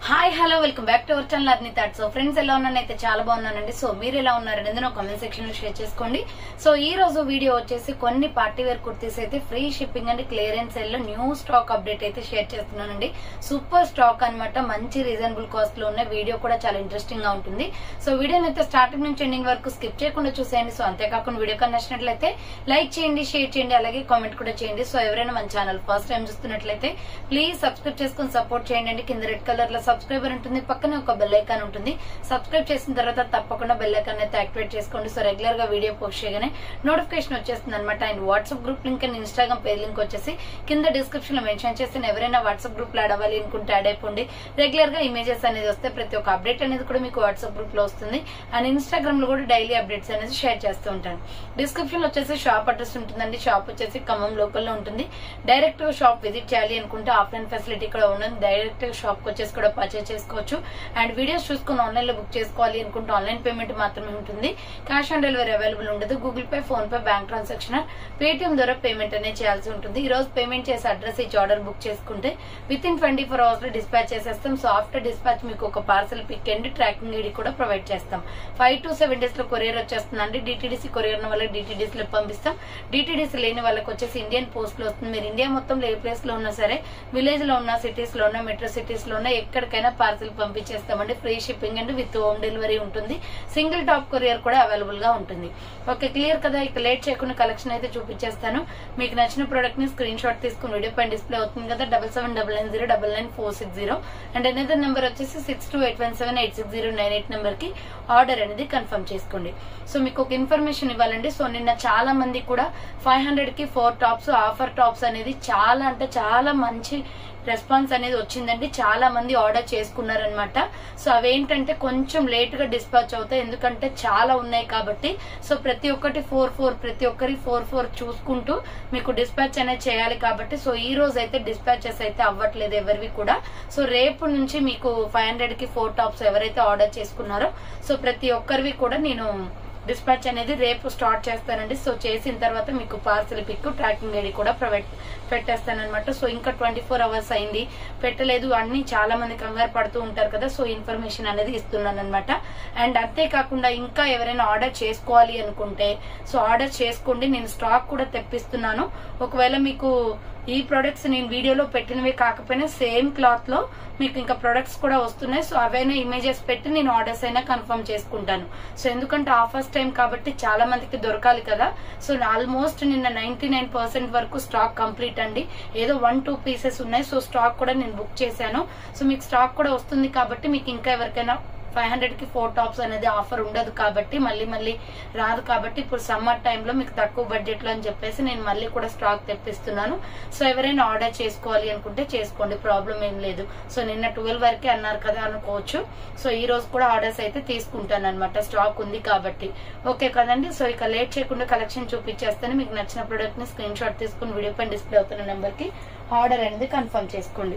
hi hello welcome back to our channel అర్ని thought so friends ఎలా ఉన్నాను అయితే చాలా బాగున్నానండి సో మీరు ఎలా ఉన్నారని ఎందులో కామెంట్ సెక్షన్ లో షేర్ చేసుకోండి సో ఈ రోజు వీడియో వచ్చేసి కొన్ని పార్టీ వేర్ కుర్తీస్ అయితే free shipping and clearance sale లో న్యూ స్టాక్ అప్డేట్ అయితే షేర్ చేస్తున్నానండి సూపర్ స్టాక్ అన్నమాట మంచి రీజనబుల్ కాస్ట్ లో ఉన్న వీడియో కూడా చాలా ఇంట్రెస్టింగ్ గా ఉంటుంది సో వీడియోని అయితే స్టార్టింగ్ నుంచి ఎండింగ్ వరకు స్కిప్ చేయకుండా చూసేయండి సో అంతేకాకుండా వీడియో కన్నా నచ్చినట్లయితే లైక్ చేయండి షేర్ చేయండి అలాగే కామెంట్ కూడా చేయండి సో ఎవరైనా మన ఛానల్ ఫస్ట్ టైం చూస్తున్నట్లయితే ప్లీజ్ సబ్స్క్రైబ్ చేసుకుని సపోర్ట్ చేయండి అండి కింద రెడ్ కలర్ లో సబ్స్క్రైబర్ ఉంటుంది పక్కనే ఒక బెల్ ఐకాన్ ఉంటుంది సబ్స్క్రైబ్ చేసిన తర్వాత తప్పకుండా బెల్ ఐకాన్ అయితే యాక్టివేట్ చేసుకోండి సో రెగ్యులర్ గా వీడియో పోస్ట్ చేయగానే నోటిఫికేషన్ వచ్చేస్తుంది అనమాట and WhatsApp group link and Instagram page link వచ్చేసి కింద డిస్క్రిప్షన్ లో మెన్షన్ చేస్తే ఎవరైనా వాట్సాప్ గ్రూప్ లో యాడ్ అవ్వాలి అనుకుంటే యాడ్ అయిపోండి రెగ్యులర్ గా ఇమేజెస్ అనేది వస్తే ప్రతి ఒక్క అప్డేట్ అనేది కూడా మీకు వాట్సాప్ గ్రూప్ లో వస్తుంది అండ్ ఇన్స్టాగ్రామ్ లో కూడా డైలీ అప్డేట్స్ అనేది షేర్ చేస్తూ ఉంటాను డిస్క్రిప్షన్ లో వచ్చేసి షాప్ అడ్రస్ ఉంటుందండి షాప్ వచ్చేసి ఖమ్మం లోకల్ లో ఉంటుంది డైరెక్ట్ షాప్ విజిట్ చేయాలి అనుకుంటే ఆఫ్లైన్ ఫెసిలిటీ కూడా ఉంటుంది డైరెక్ట్ షాప్ కి వచ్చేసి కూడా పర్చేస్ చేసుకోవచ్చు అండ్ వీడియోస్ చూసుకుని ఆన్లైన్ లో బుక్ చేసుకోవాలి అనుకుంటే ఆన్లైన్ పేమెంట్ మాత్రమే ఉంటుంది క్యాష్ ఆన్ డెలివరీ అవైలబుల్ ఉండదు Google Pay PhonePe bank transaction Paytm ద్వారా పేమెంట్ అనేది చేయాల్సి ఉంటుంది ఈ రోజు పేమెంట్ చేసి అడ్రస్ ఇచ్చి ఆర్డర్ బుక్ చేసుకుంటే with in twenty four hours లో డిస్పాచ్ చేసేస్తాం సో ఆఫ్టర్ డిస్పాచ్ మీకు ఒక parcel pick and tracking ID కూడా ప్రొవైడ్ చేస్తాం ఫైవ్ టు సెవెన్ డేస్ లో కొరియర్ వచ్చేస్తుందండి డిటిడిసి కొరియర్ వాళ్ళకి డిటిడిసి లో పంపిస్తాం డిటిడిసి లేని వాళ్ళకి వచ్చేసి ఇండియన్ పోస్ట్ లో వస్తుంది మీరు ఇండియా మొత్తం ఏ ప్లేస్ లో ఉన్నా సరే విలేజ్ లో ఉన్న సిటీస్ లో ఉన్న మెట్రో సిటీస్ లో ఉన్న ఎక్కడికైనా పార్సల్ పంపించేస్తామండి free shipping and with home delivery ఉంటుంది సింగిల్ టాప్ కొరియర్ కూడా అవైలబుల్ గా ఉంటుంది ఓకే క్లియర్ కదా ఇక లేట్ చేయకుండా కలెక్షన్ అయితే చూపించేస్తాను మీకు నచ్చిన ప్రోడక్ట్ ని స్క్రీన్ షాట్ తీసుకుని వీడియో పైన డిస్ప్లే అవుతుంది కదా double seven double nine zero double nine four six zero and అనేది నెంబర్ వచ్చేసి six two eight one seven eight six zero nine eight number కి ఆర్డర్ అనేది కన్ఫర్మ్ చేసుకోండి సో మీకు ఒక ఇన్ఫర్మేషన్ ఇవ్వాలండి సో నిన్న చాలా మంది కూడా ఫైవ్ హండ్రెడ్ కి ఫోర్ టాప్స్ ఆఫర్ టాప్స్ అనేది చాలా అంటే చాలా మంచి రెస్పాన్స్ అనేది వచ్చిందండి చాలా మంది ఆర్డర్ చేసుకున్నారనమాట సో అవేంటంటే కొంచెం లేట్ గా డిస్పాచ్ అవుతాయి ఎందుకంటే చాలా ఉన్నాయి కాబట్టి సో ప్రతి ఒక్కటి ఫోర్ ఫోర్ ప్రతి ఒక్కరి ఫోర్ ఫోర్ చూసుకుంటూ మీకు డిస్పాచ్ అనేది చేయాలి కాబట్టి సో ఈ రోజు అయితే డిస్పాచెస్ అయితే అవ్వట్లేదు ఎవరివి కూడా సో రేపు నుంచి మీకు ఫైవ్ హండ్రెడ్ కి ఫోర్ టాప్స్ ఎవరైతే ఆర్డర్ చేసుకున్నారో సో ప్రతి ఒక్కరివి కూడా నేను డిస్పాచ్ అనేది రేపు స్టార్ట్ చేస్తానండి సో చేసిన తర్వాత మీకు పార్సల్ పిక్ ట్రాకింగ్ ఐడి కూడా ప్రొవైడ్ పెట్టేస్తానమాట సో ఇంకా ట్వంటీ ఫోర్ అవర్స్ అయింది పెట్టలేదు అన్ని చాలా మంది కంగారు పడుతూ ఉంటారు కదా సో ఇన్ఫర్మేషన్ అనేది ఇస్తున్నాను అనమాట అండ్ అంతేకాకుండా ఇంకా ఎవరైనా ఆర్డర్ చేసుకోవాలి అనుకుంటే సో ఆర్డర్ చేసుకోండి నేను స్టాక్ కూడా తెప్పిస్తున్నాను ఒకవేళ మీకు ఈ ప్రొడక్ట్స్ నేను వీడియోలో పెట్టినవి కాకపోయినా సేమ్ క్లాత్ లో మీకు ఇంకా ప్రొడక్ట్స్ కూడా వస్తున్నాయి సో అవైనా ఇమేజెస్ పెట్టి నేను ఆర్డర్స్ అయినా కన్ఫర్మ్ చేసుకుంటాను సో ఎందుకంటే ఆఫర్స్ టైం కాబట్టి చాలా మందికి దొరకాలి కదా సో ఆల్మోస్ట్ నిన్న నైన్టీ వరకు స్టాక్ కంప్లీట్ అండి ఏదో వన్ టూ పీసెస్ ఉన్నాయి సో స్టాక్ కూడా నేను బుక్ చేశాను సో మీకు స్టాక్ కూడా వస్తుంది కాబట్టి మీకు ఇంకా ఎవరికైనా ఫైవ్ హండ్రెడ్ కి ఫోర్ టాప్స్ అనేది ఆఫర్ ఉండదు కాబట్టి మళ్ళీ మళ్ళీ రాదు కాబట్టి ఇప్పుడు సమ్మర్ టైంలో మీకు తక్కువ బడ్జెట్ లో అని చెప్పేసి నేను మళ్ళీ కూడా స్టాక్ తెప్పిస్తున్నాను సో ఎవరైనా ఆర్డర్ చేసుకోవాలి అనుకుంటే చేసుకోండి ప్రాబ్లం ఏం లేదు సో నిన్న ట్వెల్వ్ వరకే అన్నారు కదా అనుకోవచ్చు సో ఈ రోజు కూడా ఆర్డర్స్ అయితే తీసుకుంటాను అనమాట స్టాక్ ఉంది కాబట్టి ఓకే కదండి సో ఇక లేట్ చేయకుండా కలెక్షన్ చూపించేస్తాను మీకు నచ్చిన ప్రొడక్ట్ ని స్క్రీన్ షాట్ తీసుకుని వీడియో పైన డిస్ప్లే అవుతున్న నెంబర్ కి ఆర్డర్ అనేది కన్ఫర్మ్ చేసుకోండి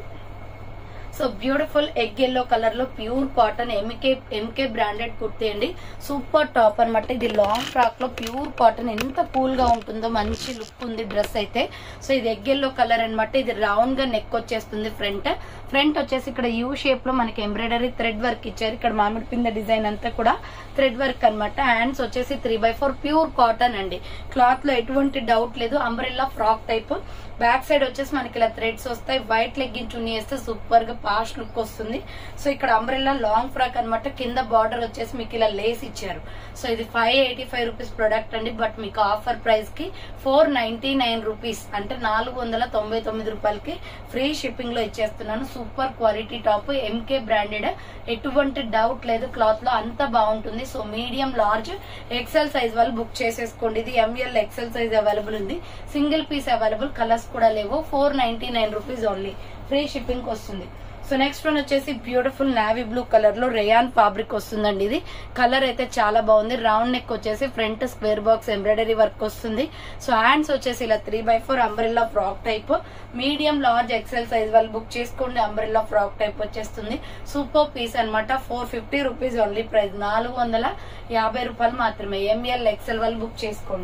so beautiful egg yellow colour లో pure cotton MK MK branded kurti అండి సూపర్ టాప్ అనమాట ఇది లాంగ్ ఫ్రాక్ లో ప్యూర్ కాటన్ ఎంత కూల్ గా ఉంటుందో మంచి లుక్ ఉంది డ్రెస్ అయితే సో ఇది ఎగ్ ఎల్లో కలర్ అనమాట ఇది రౌండ్ గా నెక్ వచ్చేస్తుంది ఫ్రంట్ ఫ్రంట్ వచ్చేసి ఇక్కడ యూ షేప్ లో మనకి ఎంబ్రాయిడరీ థ్రెడ్ వర్క్ ఇచ్చారు ఇక్కడ మామిడి పింద డిజైన్ అంతా కూడా థ్రెడ్ వర్క్ అనమాట హ్యాండ్స్ వచ్చేసి three by four pure cotton అండి క్లాత్ లో ఎటువంటి డౌట్ లేదు umbrella frock type back side వచ్చేసి మనకి ఇలా థ్రెడ్స్ వస్తాయి వైట్ లెగ్గిన్ చున్నీ వేస్తే సూపర్ గా పాష్ లుక్ వస్తుంది సో ఇక్కడ అంబ్రెల్లా లాంగ్ ఫ్రాక్ అనమాట కింద బార్డర్ వచ్చేసి మీకు ఇలా లేస్ ఇచ్చారు సో ఇది five eighty five rupees product అండి బట్ మీకు ఆఫర్ ప్రైస్ కి ఫోర్ నైన్టీ నైన్ రూపీస్ అంటే నాలుగు వందల తొంభై తొమ్మిది రూపాయలకి ఫ్రీ షిప్పింగ్ లో ఇచ్చేస్తున్నాను super quality top MK branded ఎటువంటి డౌట్ లేదు క్లాత్ లో అంత బాగుంటుంది so medium large XL size వాళ్ళు బుక్ చేసేసుకోండి ఇది ఎంఎల్ ఎక్సెల్ సైజ్ అవైలబుల్ ఉంది సింగిల్ పీస్ అవైలబుల్ కలర్స్ కూడా లేవు four ninety nine rupees only free shipping వస్తుంది సో నెక్స్ట్ వన్ వచ్చేసి బ్యూటిఫుల్ నావీ బ్లూ కలర్ లో రేయాన్ ఫాబ్రిక్ వస్తుందండి ఇది కలర్ అయితే చాలా బాగుంది రౌండ్ నెక్ వచ్చేసి front square box embroidery work వస్తుంది సో హ్యాండ్స్ వచ్చేసి ఇలా three by four umbrella frock type medium large XL size వాళ్ళు బుక్ చేసుకోండి అంబ్రెల్లా ఫ్రాక్ టైప్ వచ్చేస్తుంది సూపర్ పీస్ అనమాట four fifty rupees only price నాలుగు వందల యాభై రూపాయలు మాత్రమే ఎంఎల్ ఎక్సెల్ వాళ్ళు బుక్ చేసుకోండి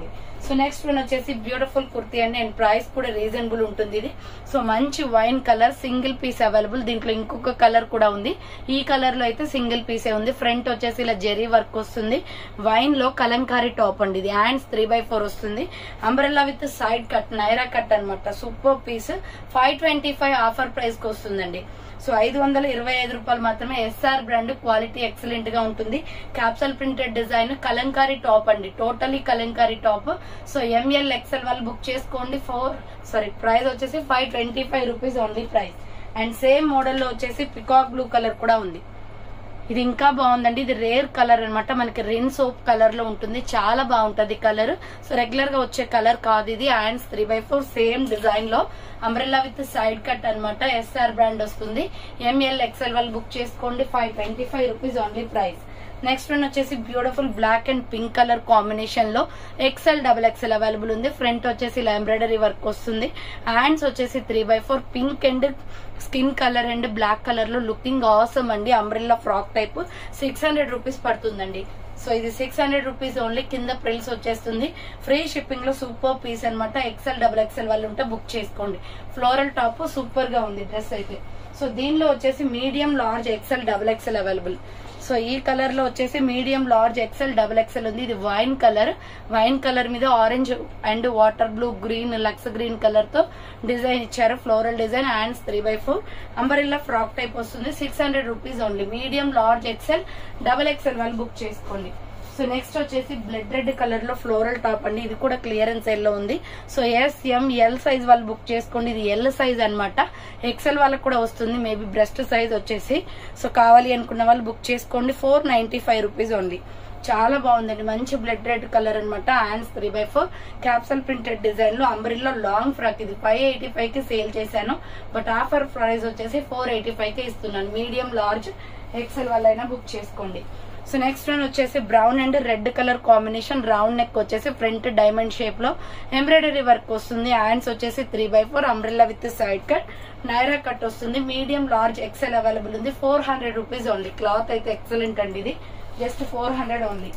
సో నెక్స్ట్ వన్ వచ్చేసి బ్యూటిఫుల్ కుర్తీ అండి అండ్ ప్రైస్ కూడా రీజనబుల్ ఉంటుంది ఇది సో మంచి wine colour single piece available దీంట్లో ఇంకొక కలర్ కూడా ఉంది ఈ కలర్ లో అయితే సింగిల్ పీసే ఉంది ఫ్రంట్ వచ్చేసి ఇలా జెరీ వర్క్ వస్తుంది వైన్ లో కలంకారీ టాప్ అండి ఇది హ్యాండ్స్ త్రీ బై ఫోర్ వస్తుంది umbrella with side cut Naira cut అనమాట super piece five twenty five offer price కి వస్తుందండి సో ఐదు వందల ఇరవై ఐదు రూపాయలు మాత్రమే ఎస్ఆర్ బ్రాండ్ క్వాలిటీ ఎక్సలెంట్ గా ఉంటుంది capsule printed design Kalamkari top అండి totally Kalamkari top so M L XL వాళ్ళు బుక్ చేసుకోండి ఫోర్ సారీ ప్రైస్ వచ్చేసి five twenty five rupees only price and same model లో వచ్చేసి పికాక్ బ్లూ కలర్ కూడా ఉంది ఇది ఇంకా బాగుందండి ఇది రేర్ కలర్ అన్నమాట మనకి రిన్ సోప్ కలర్ లో ఉంటుంది చాలా బాగుంటది కలర్ సో రెగ్యులర్ గా వచ్చే కలర్ కాదు ఇది hands three by four same design లో అంబ్రెల్లా విత్ సైడ్ కట్ అనమాట ఎస్ఆర్ బ్రాండ్ వస్తుంది ఎంఎల్ ఎక్స్ఎల్ వాళ్ళు బుక్ చేసుకోండి five twenty five rupees only price next one వచ్చేసి beautiful black and pink colour combination లో ఎక్సెల్ డబుల్ ఎక్సెల్ అవైలబుల్ ఉంది front వచ్చేసి ఇలా ఎంబ్రాయిడరీ వర్క్ వస్తుంది హ్యాండ్స్ వచ్చేసి three by four pink and skin colour and black colour లో looking awesome అండి umbrella frock type six hundred rupees పడుతుందండి so ఇది సిక్స్ హండ్రెడ్ రూపీస్ ఓన్లీ కింద ప్రిల్స్ వచ్చేస్తుంది ఫ్రీ షిప్పింగ్ లో సూపర్ పీస్ అనమాట ఎక్సెల్ డబుల్ ఎక్సెల్ వాళ్ళు ఉంటే బుక్ చేసుకోండి ఫ్లోరల్ టాప్ సూపర్ గా ఉంది డ్రెస్ అయితే సో దీనిలో వచ్చేసి medium large XL double XL available so ఈ కలర్ లో వచ్చేసి medium large XL double XL ఉంది ఇది వైన్ కలర్ వైన్ కలర్ మీద orange and water blue green lux green colour తో డిజైన్ ఇచ్చారు floral design hands three by four umbrella frock type వస్తుంది six hundred rupees only medium large XL double XL వాళ్ళు book చేసుకోండి so next వచ్చేసి blood red colour లో floral top అండి ఇది కూడా క్లియరెన్స్ ఎల్ లో ఉంది so S M L size వాళ్ళు బుక్ చేసుకోండి ఇది ఎల్ సైజ్ అనమాట ఎక్సెల్ వాళ్ళకి కూడా వస్తుంది మేబీ బ్రెస్ట్ సైజ్ వచ్చేసి సో కావాలి అనుకున్న వాళ్ళు బుక్ చేసుకోండి four ninety five rupees only చాలా బాగుందండి మంచి బ్లడ్ రెడ్ కలర్ అనమాట hands three by four capsule printed design లో అంబ్రిల్లో లాంగ్ ఫ్రాక్ ఇది ఫైవ్ ఎయిటీ ఫైవ్ కి సేల్ చేశాను బట్ ఆఫర్ ప్రైస్ వచ్చేసి ఫోర్ ఎయిటీ ఫైవ్ కి ఇస్తున్నాను మీడియం లార్జ్ ఎక్సెల్ వాళ్ళైనా బుక్ చేసుకోండి సో నెక్స్ట్ వన్ వచ్చేసి brown and red colour combination round neck వచ్చేసి ఫ్రంట్ డైమండ్ షేప్ లో ఎంబ్రాయిడరీ వర్క్ వస్తుంది హ్యాండ్స్ వచ్చేసి three by four umbrella with side cut Naira cut వస్తుంది మీడియం లార్జ్ ఎక్సెల్ అవైలబుల్ ఉంది four hundred rupees only cloth అయితే excellent అండి ఇది just four hundred only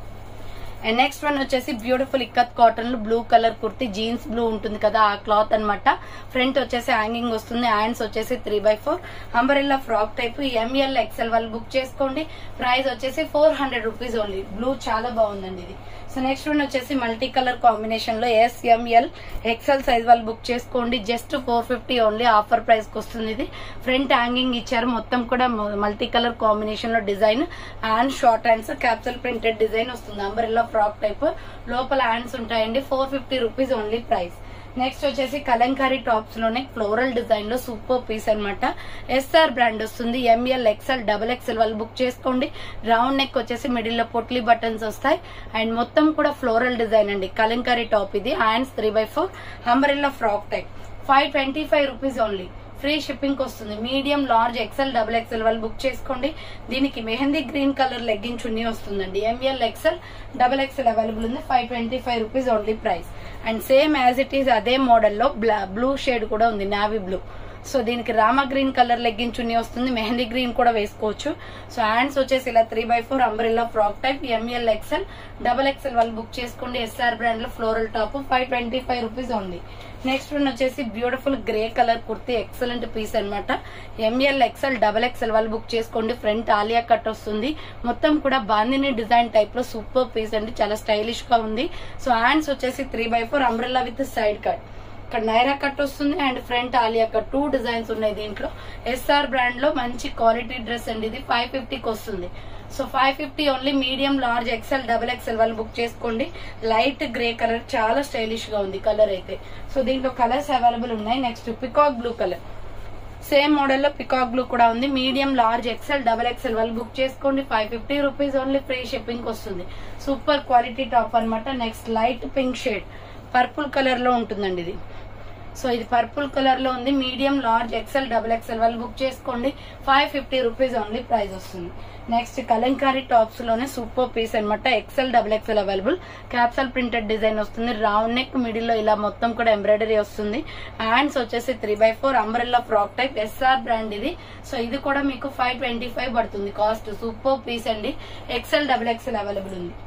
and next one వచ్చేసి beautiful ikat cotton లో blue colour kurti jeans blue ఉంటుంది కదా ఆ క్లాత్ అన్నమాట ఫ్రంట్ వచ్చేసి హ్యాంగింగ్ వస్తుంది హ్యాండ్స్ వచ్చేసి three by four umbrella frock type M L XL వాళ్ళు బుక్ చేసుకోండి ప్రైస్ వచ్చేసి four hundred rupees only blue చాలా బాగుందండి ఇది సో నెక్స్ట్ వన్ వచ్చేసి మల్టీ కలర్ కాంబినేషన్ లో ఎస్ ఎంఎల్ ఎక్సెల్ సైజ్ వాళ్ళు బుక్ చేసుకోండి just four fifty only offer price కి వస్తుంది ఇది ఫ్రంట్ హ్యాంగింగ్ ఇచ్చారు మొత్తం కూడా మల్టీ కలర్ కాంబినేషన్ లో design hand short hands capsule printed design వస్తుంది అంబరెల్లా ఫ్రాక్ టైప్ లోపల హ్యాండ్స్ ఉంటాయండి four fifty rupees only price next వచ్చేసి కలంకారీ టాప్స్ లోనే ఫ్లోరల్ డిజైన్ లో సూపర్ పీస్ అనమాట ఎస్ఆర్ బ్రాండ్ వస్తుంది ఎంఎల్ ఎక్స్ఎల్ డబల్ ఎక్స్ఎల్ వాళ్ళు బుక్ చేసుకోండి రౌండ్ నెక్ వచ్చేసి మిడిల్ లో పొట్లీ బటన్స్ వస్తాయి అండ్ మొత్తం కూడా ఫ్లోరల్ డిజైన్ అండి కలంకారీ టాప్ ఇది hands three by four umbrella frock type five twenty five rupees only free shipping వస్తుంది medium large XL double XL వాళ్ళు బుక్ చేసుకోండి దీనికి mehendi green colour legging chunni వస్తుందండి M L XL double XL available ఉంది five twenty five rupees only price and same as it is అదే మోడల్లో blue shade కూడా ఉంది నావీ బ్లూ సో దీనికి Rama green colour legging chunni వస్తుంది మెహందీ గ్రీన్ కూడా వేసుకోవచ్చు సో హ్యాండ్స్ వచ్చేసి ఇలా three by four umbrella frock type M L XL double XL వాళ్ళు బుక్ చేసుకోండి ఎస్ఆర్ బ్రాండ్ లో floral top five twenty five rupees only next one వచ్చేసి beautiful grey colour kurti excellent piece అనమాట ఎంఎల్ ఎక్సెల్ డబల్ ఎక్సెల్ వాళ్ళు book చేసుకోండి front Alia cut వస్తుంది మొత్తం కూడా బాందిని డిజైన్ టైప్ లో సూపర్ పీస్ అండి చాలా స్టైలిష్ గా ఉంది సో హ్యాండ్స్ వచ్చేసి three by four umbrella with side cut ఇక్కడ నైరా కట్ వస్తుంది and front Alia cut two designs ఉన్నాయి దీంట్లో ఎస్ఆర్ బ్రాండ్ లో మంచి క్వాలిటీ డ్రెస్ అండి ఇది ఫైవ్ ఫిఫ్టీకి వస్తుంది so five fifty only medium large XL double XL వాళ్ళు బుక్ చేసుకోండి లైట్ గ్రే కలర్ చాలా స్టైలిష్ గా ఉంది కలర్ అయితే సో దీంట్లో కలర్స్ అవైలబుల్ ఉన్నాయి next peacock blue colour same model లో పికాక్ బ్లూ కూడా ఉంది medium large XL double XL వాళ్ళు బుక్ చేసుకోండి five fifty rupees only free shipping వస్తుంది సూపర్ క్వాలిటీ టాప్ అన్నమాట next light pink shade purple colour లో ఉంటుందండి ఇది సో ఇది పర్పుల్ కలర్ లో ఉంది medium large XL double XL వాళ్ళు బుక్ చేసుకోండి five fifty rupees only price వస్తుంది నెక్స్ట్ కలంకారీ టాప్స్ లోనే సూపర్ పీస్ అనమాట XL double XL available capsule printed design వస్తుంది రౌండ్ నెక్ మిడిల్ లో ఇలా మొత్తం కూడా ఎంబ్రాయిడరీ వస్తుంది హ్యాండ్స్ వచ్చేసి three by four umbrella frock type SR brand ఇది సో ఇది కూడా మీకు ఫైవ్ ట్వంటీ ఫైవ్ పడుతుంది కాస్ట్ సూపర్ పీస్ అండి ఎక్సెల్ డబుల్ ఎక్సెల్ అవైలబుల్ ఉంది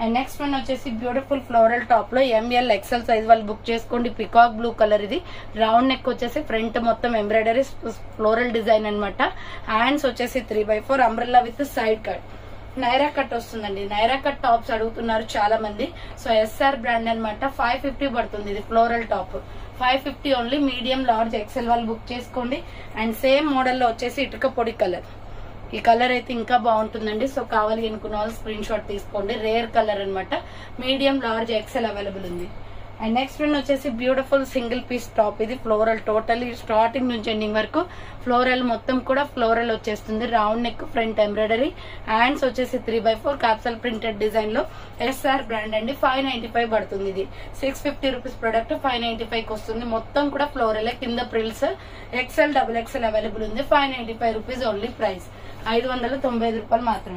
అండ్ నెక్స్ట్ వన్ వచ్చేసి బ్యూటిఫుల్ ఫ్లోరల్ టాప్ లో ఎంఎల్ ఎక్సెల్ సైజ్ వాళ్ళు బుక్ చేసుకోండి పికాక్ బ్లూ కలర్ ఇది రౌండ్ నెక్ వచ్చేసి ఫ్రంట్ మొత్తం ఎంబ్రాయిడరీ ఫ్లోరల్ డిజైన్ అన్నమాట హ్యాండ్స్ వచ్చేసి three by four umbrella with side cut Naira cut వస్తుందండి నైరా కట్ టాప్స్ అడుగుతున్నారు చాలా మంది సో ఎస్ఆర్ బ్రాండ్ అన్నమాట ఫైవ్ ఫిఫ్టీ పడుతుంది ఇది floral top five fifty only medium large XL వాళ్ళు బుక్ చేసుకోండి అండ్ సేమ్ మోడల్లో వచ్చేసి ఇటుక పొడి కలర్ ఈ కలర్ అయితే ఇంకా బాగుంటుందండి సో కావాలి అనుకున్న వాళ్ళు స్క్రీన్ షాట్ తీసుకోండి రేర్ కలర్ అన్నమాట మీడియం లార్జ్ ఎక్సెల్ అవైలబుల్ ఉంది అండ్ నెక్స్ట్ వన్ వచ్చేసి బ్యూటిఫుల్ సింగిల్ పీస్ టాప్ ఇది ఫ్లోరల్ టోటలీ స్టార్టింగ్ నుంచి ఎండింగ్ వరకు ఫ్లోరల్ మొత్తం కూడా ఫ్లోరల్ వచ్చేస్తుంది round neck front embroidery hands వచ్చేసి three by four capsule printed design లో ఎస్ఆర్ బ్రాండ్ అండి ఫైవ్ నైన్టీ ఫైవ్ పడుతుంది ఇది six fifty rupees product five ninety five వస్తుంది మొత్తం కూడా ఫ్లోరల్ కింద frills XL double XL available ఉంది five ninety five rupees only price ఐదు వందల తొంభై ఐదు రూపాయలు మాత్రమే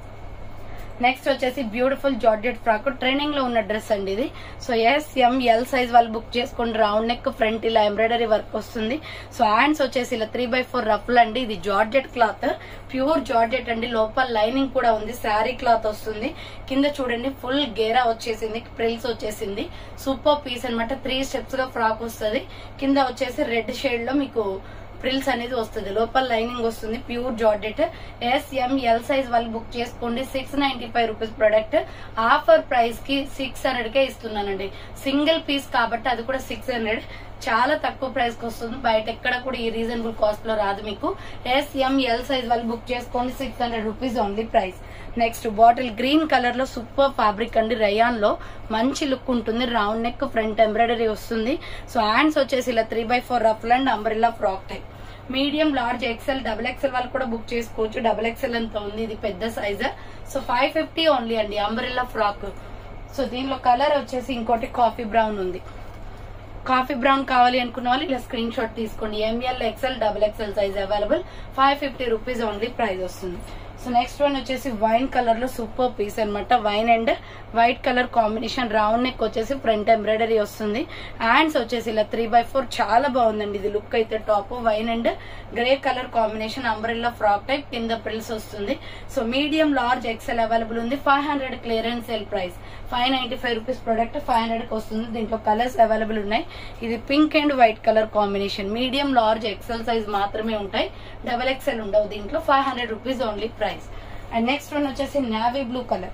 నెక్స్ట్ వచ్చేసి బ్యూటిఫుల్ జార్జెట్ ఫ్రాక్ ట్రైనింగ్ లో ఉన్న డ్రెస్ అండి ఇది so S M L size వాళ్ళు బుక్ చేసుకోండి రౌండ్ నెక్ ఫ్రంట్ ఇలా ఎంబ్రాయిడరీ వర్క్ వస్తుంది సో హ్యాండ్స్ వచ్చేసి ఇలా త్రీ బై ఫోర్ రఫ్లు అండి ఇది జార్జెట్ క్లాత్ ప్యూర్ జార్జెట్ అండి లోపల లైనింగ్ కూడా ఉంది శారీ క్లాత్ వస్తుంది కింద చూడండి ఫుల్ గేరా వచ్చేసింది ప్రిల్స్ వచ్చేసింది సూపర్ పీస్ అన్నమాట త్రీ స్టెప్స్ గా ఫ్రాక్ వస్తుంది కింద వచ్చేసి రెడ్ షేడ్ లో మీకు ప్రిల్స్ అనేది వస్తుంది లోపల లైనింగ్ వస్తుంది pure georgette S M L size వాళ్ళు బుక్ చేసుకోండి six ninety five rupees product offer price కి సిక్స్ హండ్రెడ్ కే ఇస్తున్నానండి సింగిల్ పీస్ కాబట్టి అది కూడా సిక్స్ హండ్రెడ్ చాలా తక్కువ ప్రైస్ కి వస్తుంది బయట ఎక్కడ కూడా ఈ రీజనబుల్ కాస్ట్ లో రాదు మీకు ఎస్ ఎం ఎల్ సైజ్ వాళ్ళు బుక్ చేసుకోండి six hundred rupees only price next bottle green colour లో సూపర్ ఫ్యాబ్రిక్ అండి రయాన్ లో మంచి లుక్ ఉంటుంది రౌండ్ నెక్ ఫ్రంట్ ఎంబ్రాయిడరీ వస్తుంది సో హ్యాండ్స్ వచ్చేసి ఇలా three by four ruff and umbrella frock type medium large XL double XL వాళ్ళు కూడా బుక్ చేసుకోవచ్చు డబుల్ ఎక్సెల్ ఎంత ఉంది ఇది పెద్ద size so five fifty only అండి అంబ్రెల్లా ఫ్రాక్ సో దీనిలో కలర్ వచ్చేసి ఇంకోటి కాఫీ బ్రౌన్ ఉంది కాఫీ బ్రౌన్ కావాలి అనుకున్న వాళ్ళు ఇలా స్క్రీన్ షాట్ తీసుకోండి M L XL double XL size available five fifty rupees only price వస్తుంది సో నెక్స్ట్ వన్ వచ్చేసి వైన్ కలర్ లో సూపర్ పీస్ అన్నమాట wine and white colour combination round neck వచ్చేసి ఫ్రంట్ ఎంబ్రాయిడరీ వస్తుంది హ్యాండ్స్ వచ్చేసి ఇలా త్రీ బై ఫోర్ చాలా బాగుందండి ఇది లుక్ అయితే top wine and grey colour combination umbrella frock type కింద ప్రిల్స్ వస్తుంది so medium large XL available ఉంది five hundred clearance sale price five ninety five rupees product five hundred కి వస్తుంది దీంట్లో కలర్స్ అవైలబుల్ ఉన్నాయి ఇది pink and white colour combination medium large XL size మాత్రమే ఉంటాయి డబల్ ఎక్సెల్ ఉండవు దీంట్లో five hundred rupees only price and next one వచ్చేసి నావీ బ్లూ కలర్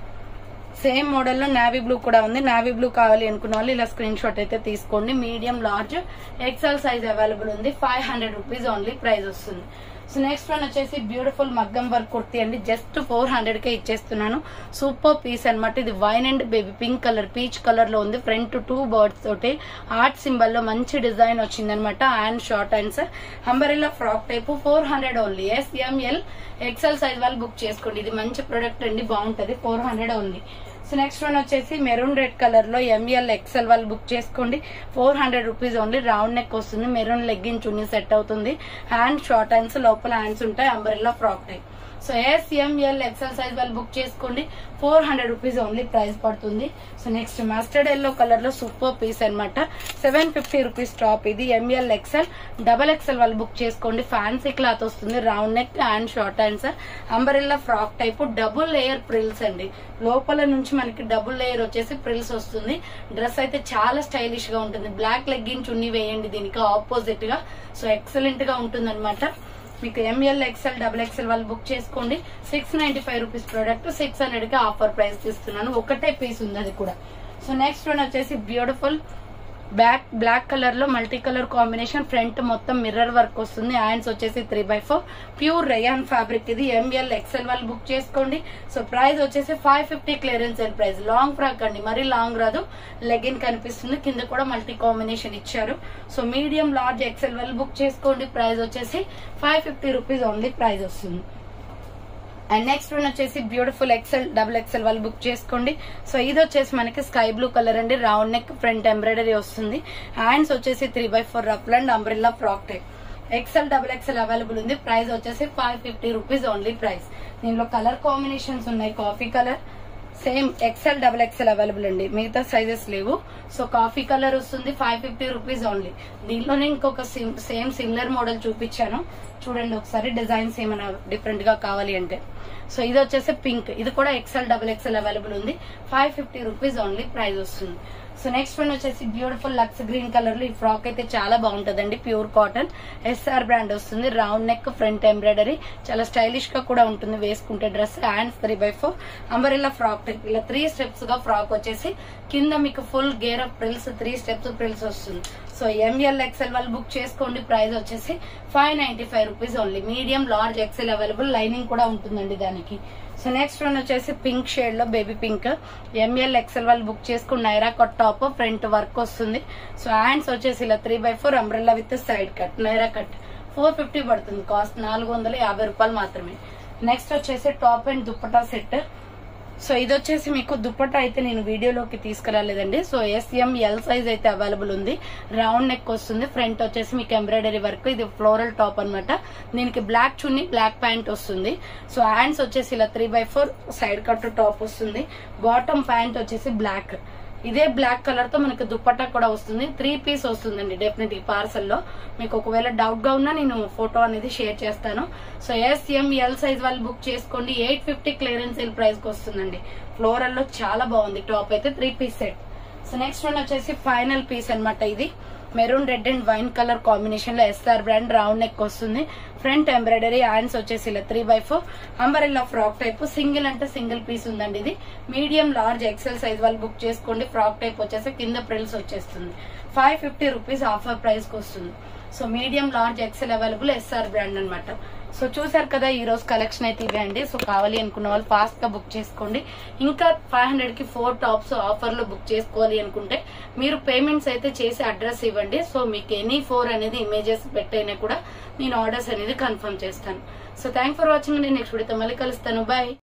సేమ్ మోడల్లో నావీ బ్లూ కూడా ఉంది నావీ బ్లూ కావాలి అనుకున్న వాళ్ళు ఇలా స్క్రీన్ షాట్ అయితే తీసుకోండి medium large XL size available ఉంది five hundred rupees only price వస్తుంది సో నెక్స్ట్ వన్ వచ్చేసి బ్యూటిఫుల్ మగ్గం వర్క్ కుర్తీ అండి జస్ట్ ఫోర్ హండ్రెడ్ కే ఇచ్చేస్తున్నాను సూపర్ పీస్ అన్నమాట ఇది wine and baby pink colour peach colour లో ఉంది ఫ్రంట్ టూ బర్డ్స్ తోటి ఆర్ట్ సింబల్ లో మంచి డిజైన్ వచ్చింది అనమాట and short hands umbrella frock type four hundred only S M L XL size వాళ్ళు బుక్ చేసుకోండి ఇది మంచి ప్రొడక్ట్ అండి బాగుంటది four hundred only so next one వచ్చేసి మెరూన్ రెడ్ కలర్ లో ఎంఎల్ ఎక్సెల్ వాళ్ళు బుక్ చేసుకోండి four hundred rupees only round neck వస్తుంది మెరూన్ లెగ్గిన్ చున్నీ సెట్ అవుతుంది హ్యాండ్ షార్ట్ హ్యాండ్స్ లోపల హ్యాండ్స్ ఉంటాయి umbrella frock type so S M L XL size వాళ్ళు book చేసుకోండి four hundred rupees only price పడుతుంది so next mustard yellow colour లో super piece అనమాట seven fifty rupees top ఇది M L XL double XL వాళ్ళు book చేసుకోండి fancy cloth వస్తుంది round neck and short hands umbrella frock type double layer frills అండి లోపల నుంచి మనకి డబుల్ లేయర్ వచ్చేసి ప్రిల్స్ వస్తుంది డ్రెస్ అయితే చాలా స్టైలిష్ గా ఉంటుంది బ్లాక్ లెగ్గిన్ చున్నీ వేయండి దీనికి ఆపోజిట్ గా సో ఎక్సలెంట్ గా ఉంటుంది మీకు ఎంఎల్ ఎక్సెల్ డబుల్ ఎక్సెల్ వాళ్ళు బుక్ చేసుకోండి six ninety five rupees product six hundred కి ఆఫర్ ప్రైస్ ఇస్తున్నాను ఒకటే పీస్ ఉంది అది కూడా సో నెక్స్ట్ వన్ వచ్చేసి బ్యూటిఫుల్ బ్యాక్ బ్లాక్ కలర్ లో మల్టీ కలర్ కాంబినేషన్ ఫ్రంట్ మొత్తం మిర్రర్ వర్క్ వస్తుంది హ్యాండ్స్ వచ్చేసి three by four pure rayon fabric ఇది ఎంఎల్ ఎక్సెల్ వాళ్ళు బుక్ చేసుకోండి సో ప్రైస్ వచ్చేసి five fifty clearance and price long frock అండి మరీ లాంగ్ రాదు లెగిన్ కనిపిస్తుంది కింద కూడా మల్టీ కాంబినేషన్ ఇచ్చారు సో మీడియం లార్జ్ ఎక్సెల్ వాళ్ళు బుక్ చేసుకోండి ప్రైస్ వచ్చేసి five fifty rupees only price వస్తుంది అండ్ నెక్స్ట్ వన్ వచ్చేసి బ్యూటిఫుల్ ఎక్సెల్ డబుల్ ఎక్సెల్ వాళ్ళు బుక్ చేసుకోండి సో ఇది వచ్చేసి మనకి స్కై బ్లూ కలర్ అండి రౌండ్ నెక్ ఫ్రంట్ ఎంబ్రాయిడరీ వస్తుంది హ్యాండ్స్ వచ్చేసి three by four ruff and umbrella frock type XL double XL available ఉంది ప్రైస్ వచ్చేసి five fifty rupees only price దీనిలో కలర్ కాంబినేషన్స్ ఉన్నాయి coffee colour same XL double XL available అండి మిగతా sizes లేవు so coffee colour వస్తుంది five fifty rupees only దీంట్లోనే ఇంకొక సేమ్ సిమిలర్ మోడల్ చూపించాను చూడండి ఒకసారి డిజైన్స్ ఏమైనా డిఫరెంట్ గా కావాలి అంటే సో ఇది వచ్చేసి పింక్ ఇది కూడా ఎక్సెల్ డబుల్ ఎక్సెల్ అవైలబుల్ ఉంది five fifty rupees only price వస్తుంది సో నెక్స్ట్ వన్ వచ్చేసి బ్యూటిఫుల్ లక్స్ గ్రీన్ కలర్ లో ఈ ఫ్రాక్ అయితే చాలా బాగుంటదండి ప్యూర్ కాటన్ ఎస్ఆర్ బ్రాండ్ వస్తుంది రౌండ్ నెక్ ఫ్రంట్ ఎంబ్రాయిడరీ చాలా స్టైలిష్ గా కూడా ఉంటుంది వేసుకుంటే dress hands three by four umbrella frock type ఇలా త్రీ స్టెప్స్ గా ఫ్రాక్ వచ్చేసి కింద మీకు full gear of frills three steps frills వస్తుంది సో ఎంఎల్ ఎక్సెల్ వాళ్ళు బుక్ చేసుకోండి ప్రైస్ వచ్చేసి five ninety five rupees only medium large XL available lining కూడా ఉంటుందండి దానికి సో నెక్స్ట్ వన్ వచ్చేసి పింక్ షేడ్ లో బేబీ పింక్ ఎంఎల్ ఎక్సెల్ వాళ్ళు బుక్ చేసుకున్న Naira cut top front work వస్తుంది సో హ్యాండ్స్ వచ్చేసి ఇలా three by four umbrella with side cut Naira cut four fifty పడుతుంది కాస్ట్ నాలుగు వందల యాభై రూపాయలు మాత్రమే నెక్స్ట్ వచ్చేసి top and dupatta set so ఇది వచ్చేసి మీకు దుప్పట్టా అయితే నేను వీడియోలోకి తీసుకురాలేదండి సో ఎస్ఎం ఎల్ సైజ్ అయితే అవైలబుల్ ఉంది రౌండ్ నెక్ వస్తుంది ఫ్రంట్ వచ్చేసి మీకు ఎంబ్రాయిడరీ వర్క్ ఇది ఫ్లోరల్ టాప్ అన్నమాట దీనికి బ్లాక్ చున్నీ బ్లాక్ ప్యాంట్ వస్తుంది సో హ్యాండ్స్ వచ్చేసి ఇలా three by four side cut top వస్తుంది బాటమ్ ప్యాంట్ వచ్చేసి బ్లాక్ ఇదే బ్లాక్ కలర్ తో మనకి దుప్పట్టా కూడా వస్తుంది త్రీ పీస్ వస్తుందండి డెఫినెట్ ఈ పార్సల్ లో మీకు ఒకవేళ డౌట్ గా ఉన్నా నేను ఫోటో అనేది షేర్ చేస్తాను సో ఎస్ఎం ఎల్ సైజ్ వాళ్ళు బుక్ చేసుకోండి eight fifty clearance sale price కి వస్తుందండి ఫ్లోరల్ లో చాలా బాగుంది టాప్ అయితే three piece set so next one వచ్చేసి ఫైనల్ పీస్ అన్నమాట ఇది maroon red and wine colour combination లో ఎస్ఆర్ బ్రాండ్ రౌండ్ నెక్ వస్తుంది ఫ్రంట్ ఎంబ్రాయిడరీ హ్యాండ్స్ వచ్చేసి ఇలా three by four umbrella frock type single అంటే సింగిల్ పీస్ ఉందండి ఇది మీడియం లార్జ్ ఎక్సెల్ సైజ్ వాళ్ళు బుక్ చేసుకోండి ఫ్రాక్ టైప్ వచ్చేసి కింద ప్రిల్స్ వచ్చేస్తుంది five fifty rupees offer price కి వస్తుంది so medium large XL available SR brand అన్నమాట సో చూసారు కదా ఈ రోజు కలెక్షన్ అయితే ఇవే అండి సో కావాలి అనుకున్న వాళ్ళు ఫాస్ట్ గా బుక్ చేసుకోండి ఇంకా ఫైవ్ హండ్రెడ్ కి ఫోర్ టాప్స్ ఆఫర్ లో బుక్ చేసుకోవాలి అనుకుంటే మీరు పేమెంట్స్ అయితే చేసి అడ్రస్ ఇవ్వండి సో మీకు ఎనీ ఫోర్ అనేది ఇమేజెస్ పెట్టైనా కూడా నేను ఆర్డర్స్ అనేది కన్ఫర్మ్ చేస్తాను సో థ్యాంక్ ఫర్ వాచింగ్ అండి నెక్స్ట్ వీడియోతో మళ్ళీ కలుస్తాను బాయ్